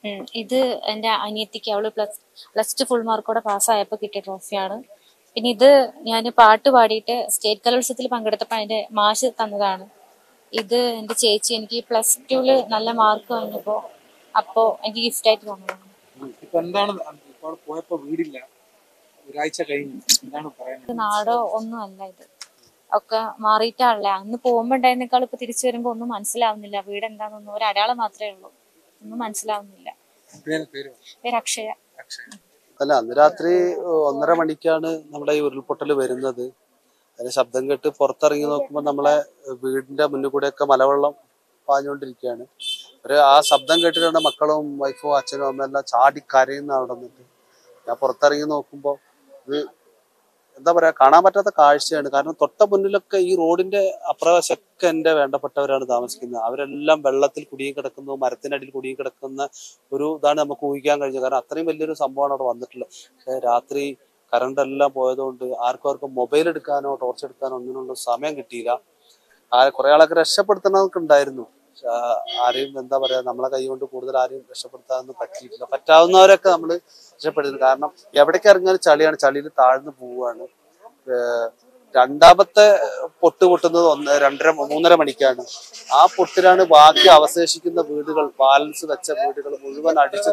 ഉം. ഇത് എന്റെ അനിയത്തിക്ക് അവള് പ്ലസ് പ്ലസ് ടു ഫുൾ മാർക്കോടെ പാസ്സായപ്പോൾ കിട്ടിയ ട്രോഫിയാണ് പിന്നെ ഇത് ഞാൻ പാട്ട് പാടിയിട്ട് സ്റ്റേറ്റ് കലോത്സവത്തിൽ പങ്കെടുത്തപ്പോൾ അതിന്റെ മാഷ് തന്നതാണ് ഇത് എന്റെ ചേച്ചി എനിക്ക് പ്ലസ് ടുവില് നല്ല മാർക്ക് വന്നപ്പോ അപ്പോ എനിക്ക് ഗിഫ്റ്റ് ആയിട്ട് തന്നതാണ് ഇപ്പൊ എന്താണ് ഇപ്പോൾ പോയപ്പോ വീടില്ല ഒരാഴ്ച കഴിഞ്ഞു എന്താണ് ഇത് പറയുന്നത് നാടോ ഒന്നും അല്ല ഇത് ഒക്കെ മാറിയിട്ടാണല്ലേ അന്ന് പോകുമ്പോ ഉണ്ടായിരുന്നേക്കാൾ ഇപ്പൊ തിരിച്ചു വരുമ്പോ ഒന്നും മനസ്സിലാവുന്നില്ല വീട് എന്താണെന്നൊന്നും ഒരു അടയാളം മാത്രമേ ഉള്ളൂ ഒന്നും മനസ്സിലാവുന്നില്ല പേര് പേര് പേര് അക്ഷയ അക്ഷയ് അല്ല അന്ന് രാത്രി ഒന്നര മണിക്കാണ് നമ്മുടെ ഈ ഉരുൾപൊട്ടൽ വരുന്നത് അതിന് ശബ്ദം കേട്ട് പുറത്തിറങ്ങി നോക്കുമ്പോൾ നമ്മളെ വീടിന്റെ മുന്നിൽ കൂടെയൊക്കെ മലവെള്ളം പാഞ്ഞുകൊണ്ടിരിക്കുകയാണ് ഒരു ആ ശബ്ദം കേട്ടിട്ടാണ് മക്കളും വൈഫും അച്ഛനും അമ്മയും എല്ലാം ചാടി കരയുന്ന അവിടെ നിന്നിട്ട് ഞാൻ പുറത്തിറങ്ങി നോക്കുമ്പോൾ ഇത് എന്താ പറയാ കാണാൻ പറ്റാത്ത കാഴ്ചയാണ് കാരണം തൊട്ട മുന്നിലൊക്കെ ഈ റോഡിന്റെ അപ്രവശമൊക്കെ എന്റെ വേണ്ടപ്പെട്ടവരാണ് താമസിക്കുന്നത് അവരെല്ലാം വെള്ളത്തിൽ കുടുങ്ങി കിടക്കുന്നു മരത്തിനടിയിൽ കുടുങ്ങി കിടക്കുന്ന ഒരു ഇതാണ് നമുക്ക് ഊഹിക്കാൻ കഴിഞ്ഞത് കാരണം അത്രയും വലിയൊരു സംഭവമാണ് അവിടെ വന്നിട്ടുള്ളത് പക്ഷേ രാത്രി കറണ്ട് എല്ലാം പോയതുകൊണ്ട് ആർക്കും ആർക്കും മൊബൈൽ എടുക്കാനോ ടോർച്ച് എടുക്കാനോ ഒന്നിനുള്ള സമയം കിട്ടിയില്ല ആ കുറെ ആളൊക്കെ രക്ഷപ്പെടുത്തണമൊക്കെ ഉണ്ടായിരുന്നു പക്ഷെ ആ- ആരെയും എന്താ പറയാ നമ്മളെ കൈ കൊണ്ട് കൂടുതൽ ആരെയും രക്ഷപ്പെടുത്താനൊന്നും പറ്റിയിട്ടില്ല പറ്റാവുന്നവരൊക്കെ നമ്മൾ രക്ഷപ്പെടുത്തുന്നു കാരണം എവിടേക്ക് ഇറങ്ങിയാലും ചളിയാണ് ചളിയിൽ താഴ്ന്നു പോവുകയാണ് ഏഹ് രണ്ടാമത്തെ പൊട്ട് പൊട്ടുന്നത് ഒന്ന് രണ്ടര മൂന്നര മണിക്കാണ് ആ പൊട്ടിലാണ് ബാക്കി അവശേഷിക്കുന്ന വീടുകൾ ബാലൻസ് വെച്ച വീടുകൾ മുഴുവൻ അടിച്ചു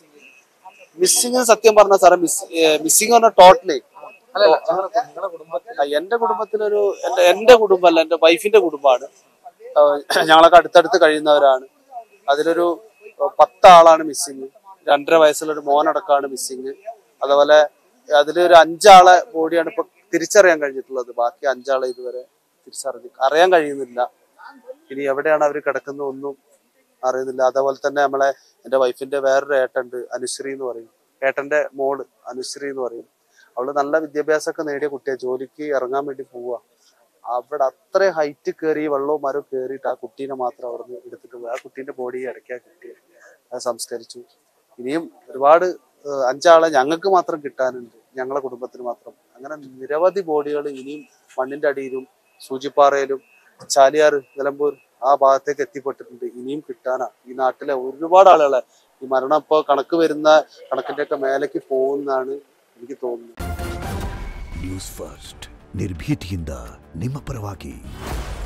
മിസ്സിങ് സത്യം പറഞ്ഞ സാറേ മിസ് മിസ്സിങ് പറഞ്ഞ ടോട്ടലി അല്ലല്ല നിങ്ങളുടെ കുടുംബത്തിൽ ആ, എന്റെ കുടുംബത്തിലൊരു എന്റെ എന്റെ കുടുംബമല്ല എന്റെ വൈഫിന്റെ കുടുംബമാണ് ആ, ഞങ്ങളൊക്കെ അടുത്തടുത്ത് കഴിയുന്നവരാണ് അതിലൊരു ആ, പത്താളാണ് മിസ്സിങ് രണ്ടര വയസ്സുള്ള ഒരു മോനടക്കമാണ് മിസ്സിങ് അതുപോലെ അതിലൊരു അഞ്ചാളെ ബോഡിയാണ് ഇപ്പൊ തിരിച്ചറിയാൻ കഴിഞ്ഞിട്ടുള്ളത് ബാക്കി അഞ്ചാളെ ഇതുവരെ തിരിച്ചറിഞ്ഞ് അറിയാൻ കഴിയുന്നില്ല ഇനി എവിടെയാണ് അവർ കിടക്കുന്നത് ഒന്നും അറിയുന്നില്ല അതേപോലെ തന്നെ നമ്മളെ എന്റെ വൈഫിന്റെ വേറൊരു ഏട്ടുണ്ട് അനുശ്രീ എന്ന് പറയും ഏട്ടന്റെ മോള് അനുശ്രീ എന്ന് പറയും അവള് നല്ല വിദ്യാഭ്യാസമൊക്കെ നേടിയ കുട്ടിയെ ജോലിക്ക് ഇറങ്ങാൻ വേണ്ടി പോവുക അവിടെ അത്രയും ഹൈറ്റ് കയറി വെള്ളവും മരവും കയറിയിട്ട് ആ കുട്ടീനെ മാത്രം അവിടുന്ന് എടുത്തിട്ട് പോയി ആ കുട്ടീന്റെ ബോഡി ഇടയ്ക്കാ കിട്ടിയത് അത് സംസ്കരിച്ചു ഇനിയും ഒരുപാട് ഏഹ്, അഞ്ചാളെ ഞങ്ങൾക്ക് മാത്രം കിട്ടാനുണ്ട് ഞങ്ങളെ കുടുംബത്തിന് മാത്രം അങ്ങനെ നിരവധി ബോഡികൾ ഇനിയും മണ്ണിന്റെ അടിയിലും സൂചിപ്പാറയിലും ചാലിയാർ നിലമ്പൂർ ആ ഭാഗത്തേക്ക് എത്തിപ്പെട്ടിട്ടുണ്ട് ഇനിയും കിട്ടാനാ ഈ നാട്ടിലെ ഒരുപാട് ആളുകളെ ഈ മരണം ഇപ്പോൾ കണക്ക് വരുന്ന കണക്കിന്റെ ഒക്കെ മേലേക്ക് പോകുന്നാണ് എനിക്ക് തോന്നുന്നത് ನ್ಯೂಸ್ ಫಸ್ಟ್ ನಿರ್ಭೀತಿಯಿಂದ ನಿಮ್ಮ ಪರವಾಗಿ